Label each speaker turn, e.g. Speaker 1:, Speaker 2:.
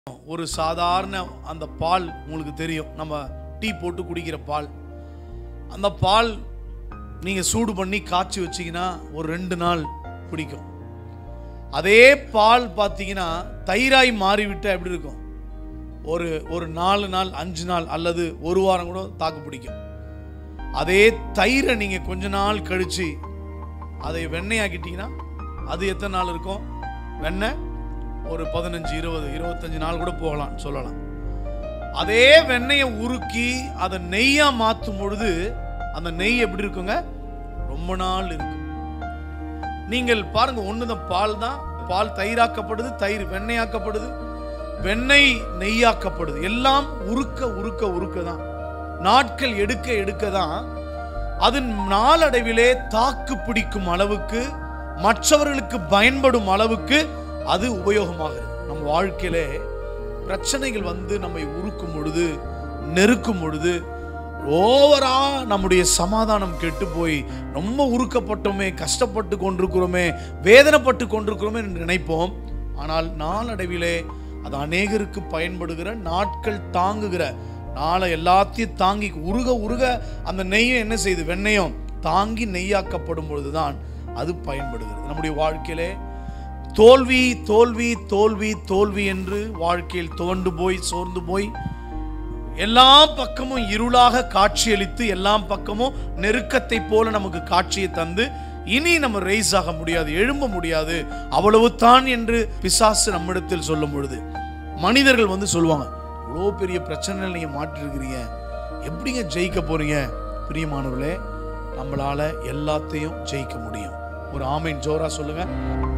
Speaker 1: ஒரு சாதாரண அந்த பால் உங்களுக்கு தெரியும் நம்ம டீ போட்டு குடிக்கிற பால் அந்த பால் நீங்கள் சூடு பண்ணி காய்ச்சி வச்சீங்கன்னா ஒரு ரெண்டு நாள் பிடிக்கும் அதே பால் பார்த்தீங்கன்னா தயிராய் மாறிவிட்டு எப்படி இருக்கும் ஒரு ஒரு நாலு நாள் அஞ்சு நாள் அல்லது ஒரு வாரம் கூட தாக்கு பிடிக்கும் அதே தயிரை நீங்கள் கொஞ்ச நாள் கழிச்சு அதை வெண்ணெயாக்கிட்டீங்கன்னா அது எத்தனை நாள் இருக்கும் வெண்ணெய் ஒரு பதினஞ்சு இருபது இருபத்தஞ்சு நாள் கூட போகலாம் சொல்லலாம் அதே வெண்ணெயை உருக்கி அதை நெய்யா மாற்றும் பொழுது அந்த நெய் எப்படி இருக்குங்க ரொம்ப நாள் இருக்கும் நீங்கள் பாருங்க ஒண்ணுதான் பால் தான் பால் தயிராக்கப்படுது தயிர் வெண்ணெயாக்கப்படுது வெண்ணெய் நெய்யாக்கப்படுது எல்லாம் உருக்க உருக்க உருக்க தான் நாட்கள் எடுக்க எடுக்க தான் அது நாளடைவிலே தாக்கு பிடிக்கும் அளவுக்கு மற்றவர்களுக்கு பயன்படும் அளவுக்கு அது உபயோகமாகிறது நம்ம வாழ்க்கையிலே பிரச்சனைகள் வந்து நம்மை உருக்கும் பொழுது நெருக்கும் பொழுது ஓவரா நம்முடைய சமாதானம் கெட்டு போய் ரொம்ப உருக்கப்பட்டோமே கஷ்டப்பட்டு கொண்டிருக்கிறோமே வேதனைப்பட்டு கொண்டிருக்கிறோமே என்று நினைப்போம் ஆனால் நாளடைவிலே அது அநேகருக்கு பயன்படுகிற நாட்கள் தாங்குகிற நாளை எல்லாத்தையும் தாங்கி உருக உருக அந்த நெய்யும் என்ன செய்யுது வெண்ணெயும் தாங்கி நெய்யாக்கப்படும் பொழுதுதான் அது பயன்படுகிறது நம்முடைய வாழ்க்கையிலே தோல்வி தோல்வி தோல்வி தோல்வி என்று வாழ்க்கையில் துவண்டு போய் சோர்ந்து போய் எல்லா பக்கமும் இருளாக காட்சியளித்து எல்லா பக்கமும் நெருக்கத்தை போல நமக்கு காட்சியை தந்து இனி நம்ம ரைஸ் ஆக முடியாது எழும்ப முடியாது அவ்வளவு தான் என்று பிசாசு நம்மிடத்தில் சொல்லும் பொழுது மனிதர்கள் வந்து சொல்லுவாங்க இவ்வளோ பெரிய பிரச்சனையில் நீங்கள் மாட்டிருக்கிறீங்க எப்படிங்க ஜெயிக்க போறீங்க பிரியமானவர்களே நம்மளால எல்லாத்தையும் ஜெயிக்க முடியும் ஒரு ஆமைன் ஜோரா சொல்லுங்க